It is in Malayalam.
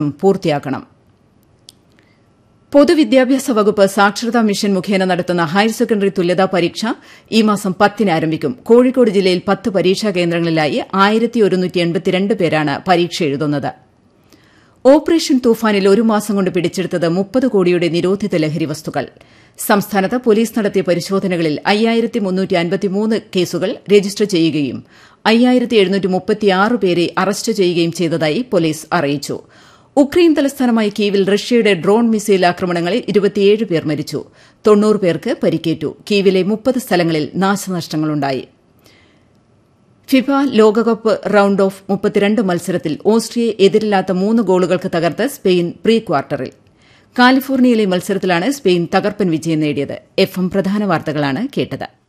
പൂർത്തിയാക്കണം പൊതുവിദ്യാഭ്യാസ വകുപ്പ് സാക്ഷരതാ മിഷൻ മുഖേന നടത്തുന്ന ഹയർ സെക്കൻഡറി തുല്യതാ പരീക്ഷ ഈ മാസം പത്തിന് ആരംഭിക്കും കോഴിക്കോട് ജില്ലയിൽ പത്ത് പരീക്ഷാ കേന്ദ്രങ്ങളിലായി ആയിരത്തി പേരാണ് പരീക്ഷ എഴുതുന്നത് ഓപ്പറേഷൻ തൂഫാനിൽ ഒരു മാസം കൊണ്ട് പിടിച്ചെടുത്തത് മുപ്പത് കോടിയുടെ നിരോധിത ലഹരി വസ്തുക്കൾ സംസ്ഥാനത്ത് പോലീസ് നടത്തിയ പരിശോധനകളിൽ കേസുകൾ രജിസ്റ്റർ ചെയ്യുകയും പേരെ അറസ്റ്റ് ചെയ്യുകയും ചെയ്തതായി പോലീസ് അറിയിച്ചു ഉക്രൈൻ തലസ്ഥാനമായ കീവിൽ റഷ്യയുടെ ഡ്രോൺ മിസൈൽ ആക്രമണങ്ങളിൽ ഇരുപത്തിയേഴ് പേർ മരിച്ചു തൊണ്ണൂറ് പേർക്ക് പരിക്കേറ്റു കീവിലെ മുപ്പത് സ്ഥലങ്ങളിൽ നാശനഷ്ടങ്ങളുണ്ടായി ഫിഫ ലോകകപ്പ് റൌണ്ട് ഓഫ് മുപ്പത്തിരണ്ട് മത്സരത്തിൽ ഓസ്ട്രിയയെ എതിരില്ലാത്ത മൂന്ന് ഗോളുകൾക്ക് തകർത്ത് സ്പെയിൻ പ്രീ ക്വാർട്ടറിൽ കാലിഫോർണിയയിലെ മത്സരത്തിലാണ് സ്പെയിൻ തകർപ്പൻ വിജയം നേടിയത് എഫ് എം പ്രധാന വാർത്തകളാണ് കേട്ടത്